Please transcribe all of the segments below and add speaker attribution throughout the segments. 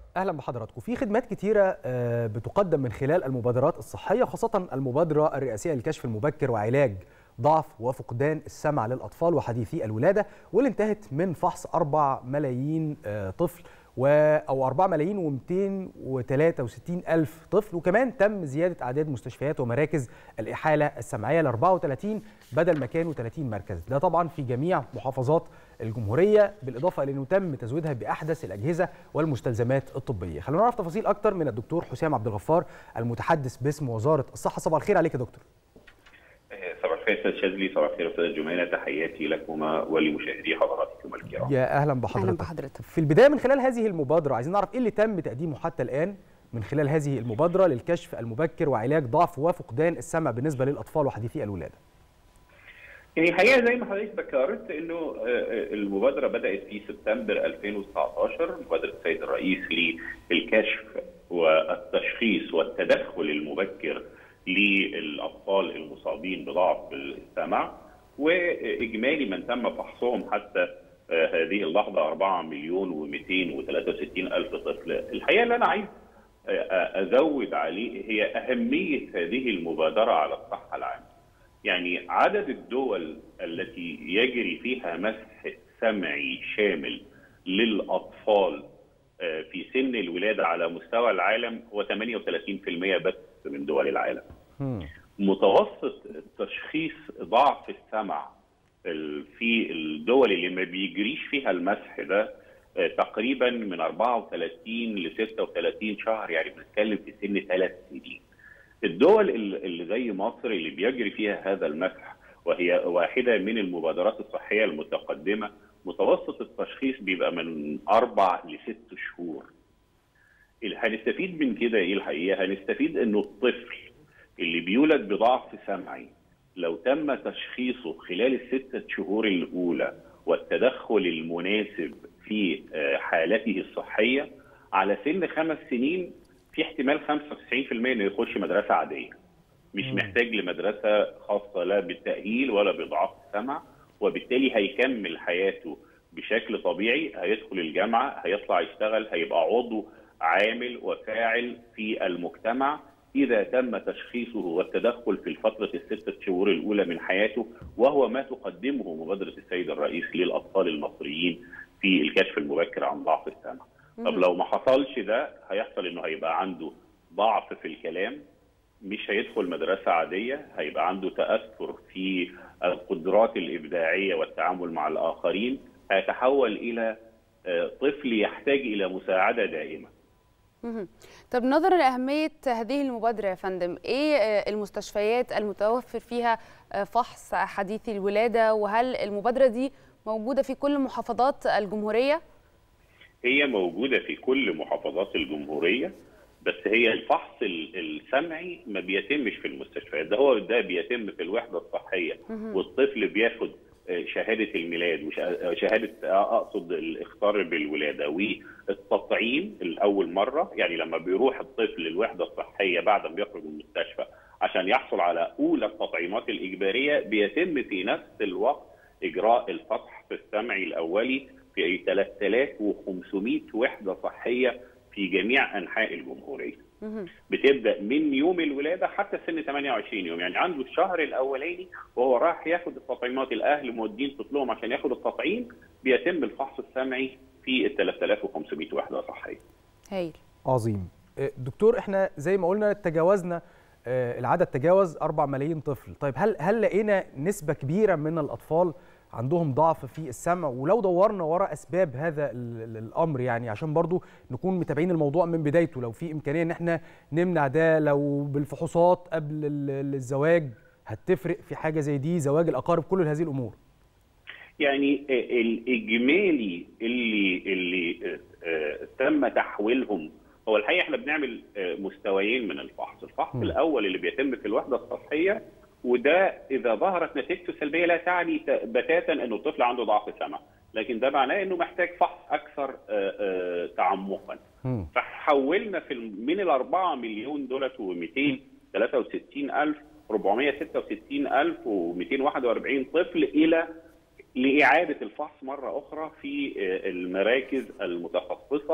Speaker 1: اهلا بحضراتكم في خدمات كتيره بتقدم من خلال المبادرات الصحيه خاصه المبادره الرئاسيه للكشف المبكر وعلاج ضعف وفقدان السمع للاطفال وحديثي الولاده واللي انتهت من فحص 4 ملايين طفل و او 4 ملايين و263 الف طفل وكمان تم زياده اعداد مستشفيات ومراكز الاحاله السمعيه ل 34 بدل ما كانوا 30 مركز ده طبعا في جميع محافظات الجمهوريه بالاضافه الى انه تم تزويدها باحدث الاجهزه والمستلزمات الطبيه خلونا نعرف تفاصيل اكتر من الدكتور حسام عبد الغفار المتحدث باسم وزاره الصحه صباح الخير عليك يا دكتور
Speaker 2: صباح الخير استاذ شاذلي صباح الخير استاذ جمانه تحياتي لكما ولمشاهدي حضراتكم الكرام
Speaker 1: يا اهلا بحضرتك.
Speaker 3: أهلا بحضرتك
Speaker 1: في البدايه من خلال هذه المبادره عايزين نعرف ايه اللي تم تقديمه حتى الان من خلال هذه المبادره للكشف المبكر وعلاج ضعف وفقدان السمع بالنسبه للاطفال وحديثي الولاده
Speaker 2: يعني الحقيقه زي ما حضرتك ذكرت انه المبادره بدات في سبتمبر 2019 مبادره السيد الرئيس للكشف والتشخيص والتدخل المبكر للاطفال المصابين بضعف السمع واجمالي من تم فحصهم حتى هذه اللحظه 4 مليون و263 الف طفل الحقيقه اللي انا عايز ازود عليه هي اهميه هذه المبادره على الصحه العامه يعني عدد الدول التي يجري فيها مسح سمعي شامل للاطفال في سن الولاده على مستوى العالم هو 38% بس من دول العالم. متوسط تشخيص ضعف السمع في الدول اللي ما بيجريش فيها المسح ده تقريبا من 34 ل 36 شهر يعني بنتكلم في سن ثلاث سنين. الدول اللي زي مصر اللي بيجري فيها هذا المسح وهي واحده من المبادرات الصحيه المتقدمه متوسط التشخيص بيبقى من اربع لست شهور. هنستفيد من كده ايه الحقيقه؟ هنستفيد انه الطفل اللي بيولد بضعف سمعي لو تم تشخيصه خلال الستة شهور الأولى والتدخل المناسب في حالته الصحية على سن خمس سنين في احتمال 95% انه يخش مدرسة عادية مش محتاج لمدرسة خاصة لا بالتأهيل ولا بضعف السمع وبالتالي هيكمل حياته بشكل طبيعي هيدخل الجامعة هيطلع يشتغل هيبقى عضو عامل وفاعل في المجتمع إذا تم تشخيصه والتدخل في الفترة الستة شهور الأولى من حياته وهو ما تقدمه مبادرة السيد الرئيس للأطفال المصريين في الكشف المبكر عن ضعف السمع. طب لو ما حصلش ده هيحصل إنه هيبقى عنده ضعف في الكلام مش هيدخل مدرسة عادية هيبقى عنده تأثر في القدرات الإبداعية والتعامل مع الآخرين هيتحول إلى طفل يحتاج إلى مساعدة دائمة
Speaker 3: طب نظرا لاهميه هذه المبادره يا فندم ايه المستشفيات المتوفر فيها فحص حديثي الولاده وهل المبادره دي موجوده في كل محافظات الجمهوريه
Speaker 2: هي موجوده في كل محافظات الجمهوريه بس هي الفحص السمعي ما بيتمش في المستشفيات ده هو ده بيتم في الوحده الصحيه والطفل بياخد شهاده الميلاد وشهاده اقصد الاختار بالولاده والتطعيم الاول مره يعني لما بيروح الطفل الوحده الصحيه بعد ما بيخرج من المستشفى عشان يحصل على اولى التطعيمات الاجباريه بيتم في نفس الوقت اجراء الفحص السمعي الاولي في 3500 وحده صحيه في جميع انحاء الجمهوريه. بتبدا من يوم الولاده حتى سن 28 يوم يعني عنده الشهر الاولاني وهو راح ياخد التطعيمات الاهل مودين طفلهم عشان ياخد التطعيم بيتم الفحص السمعي في ال 3500 وحده صحيه.
Speaker 3: هايل
Speaker 1: عظيم. دكتور احنا زي ما قلنا تجاوزنا العدد تجاوز 4 ملايين طفل، طيب هل هل لقينا نسبه كبيره من الاطفال عندهم ضعف في السمع ولو دورنا وراء اسباب هذا الامر يعني عشان برضو نكون متابعين الموضوع من بدايته لو في امكانيه ان احنا نمنع ده لو بالفحوصات قبل الزواج هتفرق في حاجه زي دي زواج الاقارب كل هذه الامور
Speaker 2: يعني الاجمالي اللي اللي تم تحويلهم هو الحقيقه احنا بنعمل مستويين من الفحص الفحص م. الاول اللي بيتم في الوحده الصحيه وده اذا ظهرت نتيجته سلبيه لا تعني بتاتا انه الطفل عنده ضعف سمع لكن ده معناه انه محتاج فحص اكثر تعمقا فحولنا في من ال 4 مليون دولار و263 الف 466 الف و241 طفل الى لاعاده الفحص مره اخرى في المراكز المتخصصه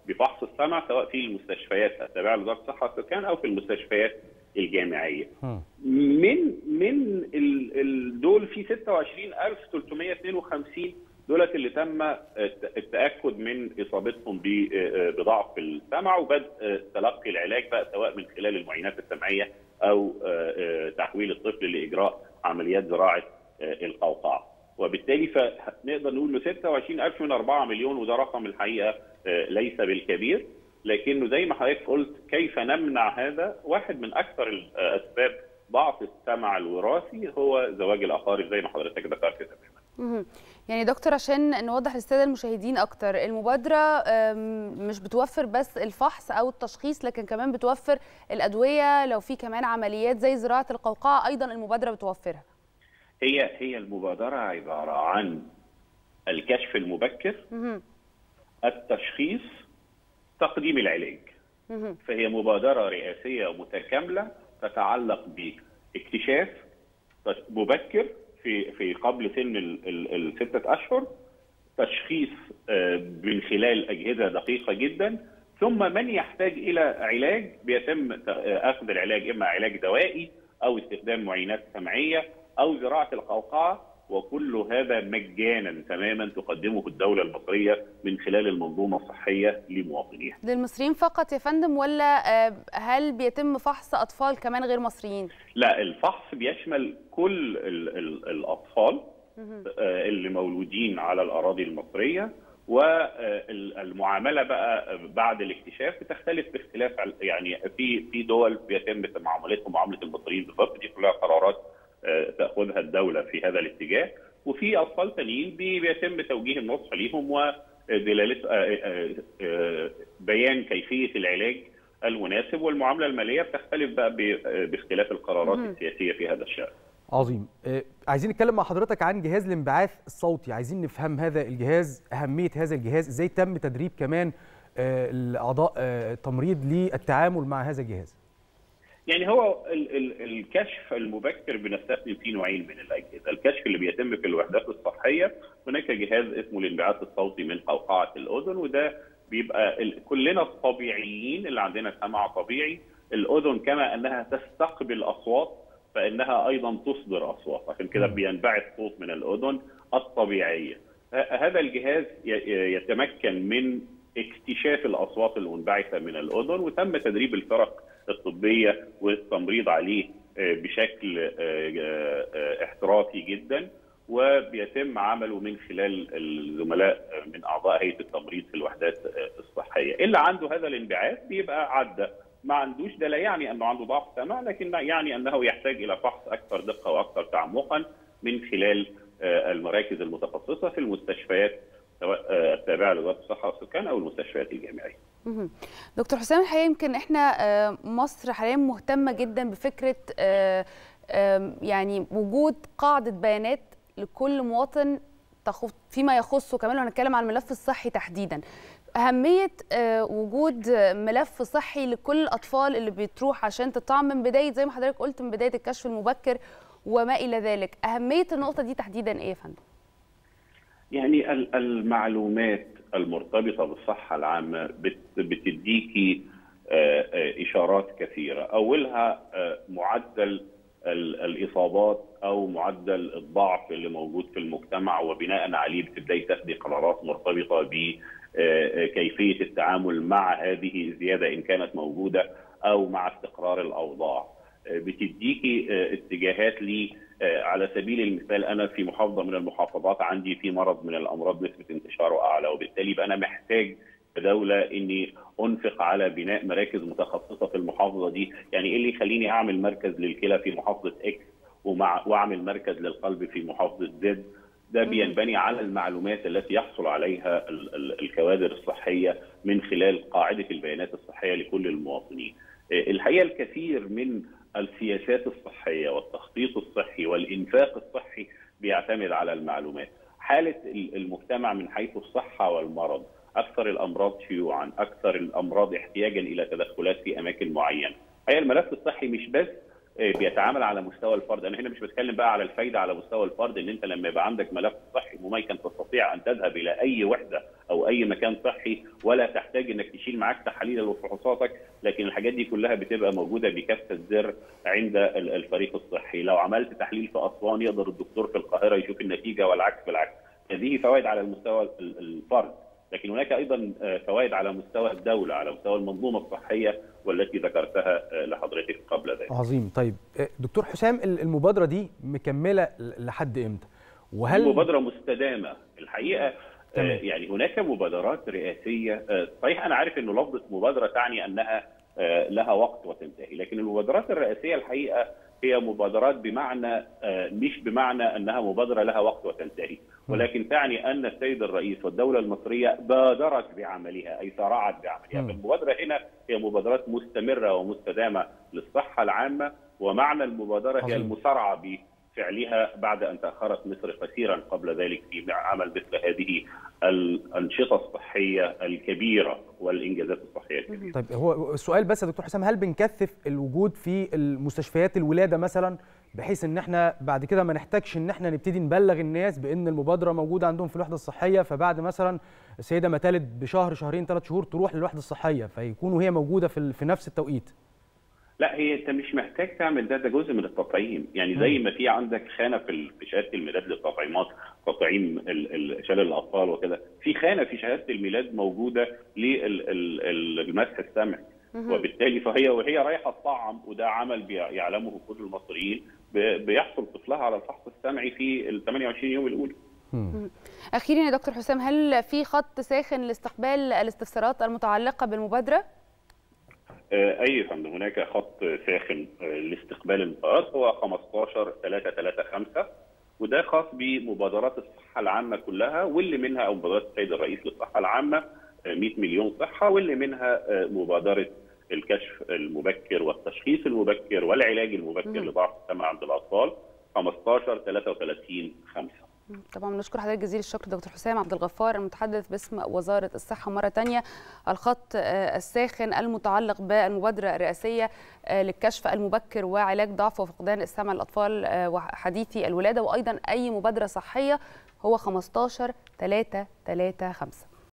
Speaker 2: بفحص السمع سواء في المستشفيات التابعه لوزاره الصحه والسكان او في المستشفيات الجامعيه. من من ال ال دول في 26352 دولت اللي تم التاكد من اصابتهم بضعف السمع وبدء تلقي العلاج بقى سواء من خلال المعاينات السمعيه او تحويل الطفل لاجراء عمليات زراعه القوقعه. وبالتالي فنقدر نقول له 26000 من 4 مليون وده رقم الحقيقه ليس بالكبير لكنه زي ما حضرتك قلت كيف نمنع هذا؟ واحد من اكثر الاسباب ضعف السمع الوراثي هو زواج الاقارب زي ما حضرتك ذكرت تماما.
Speaker 3: يعني دكتور عشان نوضح للساده المشاهدين اكتر المبادره مش بتوفر بس الفحص او التشخيص لكن كمان بتوفر الادويه لو في كمان عمليات زي زراعه القوقعه ايضا المبادره بتوفرها.
Speaker 2: هي هي المبادره عباره عن الكشف المبكر التشخيص تقديم العلاج فهي مبادره رئاسيه متكامله تتعلق باكتشاف مبكر في في قبل سن الستة اشهر تشخيص من خلال اجهزه دقيقه جدا ثم من يحتاج الى علاج بيتم اخذ العلاج اما علاج دوائي او استخدام معينات سمعيه او زراعه القوقعه وكل هذا مجانا تماما تقدمه الدوله المصريه من خلال المنظومه الصحيه لمواطنيها.
Speaker 3: للمصريين فقط يا فندم ولا هل بيتم فحص اطفال كمان غير مصريين؟
Speaker 2: لا الفحص بيشمل كل ال ال الاطفال اللي مولودين على الاراضي المصريه والمعامله بقى بعد الاكتشاف بتختلف باختلاف يعني في في دول بيتم معاملتهم معامله المصريين بالضبط دي كلها قرارات تاخذها الدوله في هذا الاتجاه وفي اطفال ثانيين بيتم توجيه النصح ليهم ودلاله بيان كيفيه العلاج المناسب والمعامله الماليه بتختلف بقى باختلاف القرارات السياسيه في هذا الشان.
Speaker 1: عظيم عايزين نتكلم مع حضرتك عن جهاز الانبعاث الصوتي عايزين نفهم هذا الجهاز اهميه هذا الجهاز ازاي تم تدريب كمان الاعضاء التمريض للتعامل مع هذا الجهاز
Speaker 2: يعني هو ال ال الكشف المبكر بنستخدم فيه نوعين من الاجهزه، الكشف اللي بيتم في الوحدات الصحيه هناك جهاز اسمه الانبعاث الصوتي من قوقعه الاذن وده بيبقى كلنا الطبيعيين اللي عندنا سمع طبيعي، الاذن كما انها تستقبل اصوات فانها ايضا تصدر اصوات، عشان كده بينبعث صوت من الاذن الطبيعيه. هذا الجهاز يتمكن من اكتشاف الاصوات المنبعثه من الاذن وتم تدريب الفرق الطبيه والتمريض عليه بشكل احترافي جدا وبيتم عمله من خلال الزملاء من اعضاء هيئه التمريض في الوحدات الصحيه، اللي عنده هذا الانبعاث بيبقى عدى ما عندوش ده لا يعني انه عنده ضعف سمع لكن يعني انه يحتاج الى فحص اكثر دقه واكثر تعمقا من خلال المراكز المتخصصه في المستشفيات سواء التابعه لوزاره الصحه والسكان او المستشفيات الجامعيه.
Speaker 3: دكتور حسام الحقيقه يمكن احنا مصر حاليا مهتمه جدا بفكره يعني وجود قاعده بيانات لكل مواطن فيما يخصه كمان لو هنتكلم عن الملف الصحي تحديدا. أهمية وجود ملف صحي لكل الأطفال اللي بتروح عشان تطعم من بداية زي ما حضرتك قلت من بداية الكشف المبكر وما إلى ذلك أهمية النقطة دي تحديدا إيه يا فندم؟
Speaker 2: يعني المعلومات المرتبطه بالصحه العامه بتديكي اشارات كثيره اولها معدل الاصابات او معدل الضعف اللي موجود في المجتمع وبناء عليه بتبداي تاخدي قرارات مرتبطه بكيفيه التعامل مع هذه الزياده ان كانت موجوده او مع استقرار الاوضاع بتديكي اتجاهات لي على سبيل المثال انا في محافظه من المحافظات عندي في مرض من الامراض نسبه انتشاره اعلى وبالتالي بقى انا محتاج كدوله اني انفق على بناء مراكز متخصصه في المحافظه دي، يعني ايه اللي يخليني اعمل مركز للكلى في محافظه اكس ومع واعمل مركز للقلب في محافظه زد ده بينبني على المعلومات التي يحصل عليها ال ال الكوادر الصحيه من خلال قاعده البيانات الصحيه لكل المواطنين. الحقيقه الكثير من السياسات الصحيه والتخطيط الصحي والانفاق الصحي بيعتمد على المعلومات. حاله المجتمع من حيث الصحه والمرض، اكثر الامراض شيوعا، اكثر الامراض احتياجا الى تدخلات في اماكن معينه. هي الملف الصحي مش بس بيتعامل على مستوى الفرد، انا هنا مش بتكلم بقى على الفايده على مستوى الفرد ان انت لما يبقى عندك ملف صحي مميكن تستطيع ان تذهب الى اي وحده او اي مكان صحي ولا تحتاج انك تشيل معاك تحاليل وفحوصاتك لكن الحاجات دي كلها بتبقى موجوده بكافه زر عند الفريق الصحي لو عملت تحليل في اسوان يقدر الدكتور في القاهره يشوف النتيجه والعكس بالعكس هذه فوائد على المستوى الفرد لكن هناك ايضا فوائد على مستوى الدوله على مستوى المنظومه الصحيه والتي ذكرتها لحضرتك قبل ذلك.
Speaker 1: عظيم طيب دكتور حسام المبادره دي مكمله لحد امتى؟
Speaker 2: وهل مبادره مستدامه الحقيقه تمام. يعني هناك مبادرات رئاسيه صحيح انا عارف انه لفظه مبادره تعني انها لها وقت وتنتهي لكن المبادرات الرئاسيه الحقيقه هي مبادرات بمعنى مش بمعنى انها مبادره لها وقت وتنتهي ولكن تعني ان السيد الرئيس والدوله المصريه بادرت بعملها اي سارعت بعملها فالمبادره هنا هي مبادرات مستمره ومستدامه للصحه العامه ومعنى المبادره هي المسارعه بفعلها بعد ان تاخرت مصر كثيرا قبل ذلك في عمل مثل هذه الانشطه الصحيه الكبيره والانجازات الصحيه الكبيره.
Speaker 1: طيب هو السؤال بس يا دكتور حسام هل بنكثف الوجود في المستشفيات الولاده مثلا بحيث ان احنا بعد كده ما نحتاجش ان احنا نبتدي نبلغ الناس بان المبادره موجوده عندهم في الوحده الصحيه فبعد مثلا السيده ما تلد بشهر شهرين ثلاث شهور تروح للوحده الصحيه فيكونوا هي موجوده في في نفس التوقيت.
Speaker 2: لا هي انت مش محتاج تعمل ده ده جزء من التطعيم يعني زي ما في عندك خانه في في شهاده الميلاد للتطعيمات تطعيم شلل الاطفال وكده في خانه في شهاده الميلاد موجوده للمسح السمعي وبالتالي فهي وهي رايحه تطعم وده عمل يعلمه كل المصريين بيحصل طفلها على الفحص السمعي في ال 28 يوم الاولى.
Speaker 3: اخيرا يا دكتور حسام هل في خط ساخن لاستقبال الاستفسارات المتعلقه بالمبادره؟
Speaker 2: اي فندم هناك خط ساخن لاستقبال المبادرات هو 15 335 وده خاص بمبادرات الصحه العامه كلها واللي منها او مبادرات السيد الرئيس للصحه العامه 100 مليون صحه واللي منها مبادره الكشف المبكر والتشخيص المبكر والعلاج المبكر لضعف السمع عند الاطفال 15 33 5
Speaker 3: طبعا بنشكر حضرتك جزيل الشكر دكتور حسام عبد الغفار المتحدث باسم وزاره الصحه مره ثانيه الخط الساخن المتعلق بالمبادره الرئاسيه للكشف المبكر وعلاج ضعف وفقدان السمع للاطفال وحديثي الولاده وايضا اي مبادره صحيه هو 15 3 3 5